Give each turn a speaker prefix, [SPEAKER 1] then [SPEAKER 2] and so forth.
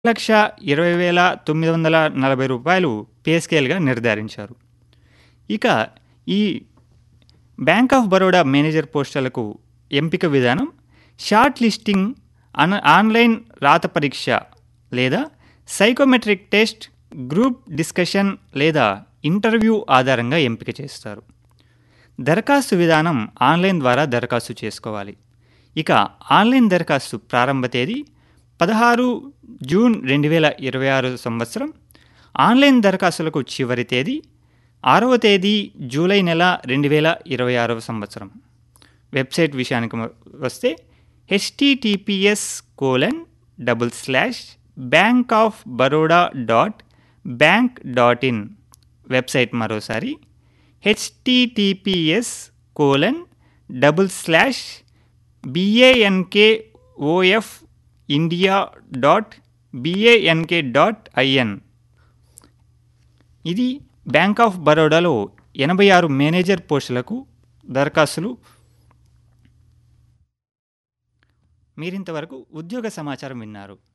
[SPEAKER 1] లక్ష ఇరవై వేల తొమ్మిది వందల నలభై రూపాయలు పే స్కేల్గా నిర్ధారించారు ఇక ఈ బ్యాంక్ ఆఫ్ బరోడా మేనేజర్ పోస్టులకు ఎంపిక విధానం షార్ట్ లిస్టింగ్ అన్ ఆన్లైన్ రాత పరీక్ష లేదా సైకోమెట్రిక్ టెస్ట్ గ్రూప్ డిస్కషన్ లేదా ఇంటర్వ్యూ ఆధారంగా ఎంపిక చేస్తారు దరఖాస్తు విధానం ఆన్లైన్ ద్వారా దరఖాస్తు చేసుకోవాలి ఇక ఆన్లైన్ దరఖాస్తు ప్రారంభ తేదీ పదహారు జూన్ రెండు వేల ఇరవై ఆరు సంవత్సరం ఆన్లైన్ దరఖాస్తులకు చివరి తేదీ ఆరవ తేదీ జూలై నెల రెండు వేల ఇరవై ఆరవ సంవత్సరం వెబ్సైట్ విషయానికి మ- వస్తే HTTPS colon double slash bank of Baroda dot bank dot in website మరోసారి HTTPS colon double slash B A N K O F India dot B A N K dot I N ఇది బ్యాంక్ ఆఫ్ బరోడాలో ఎనభై ఆరు మేనేజర్ పోస్టులకు దరఖాస్తులు మీరింతవరకు ఉద్యోగ సమాచారం విన్నారు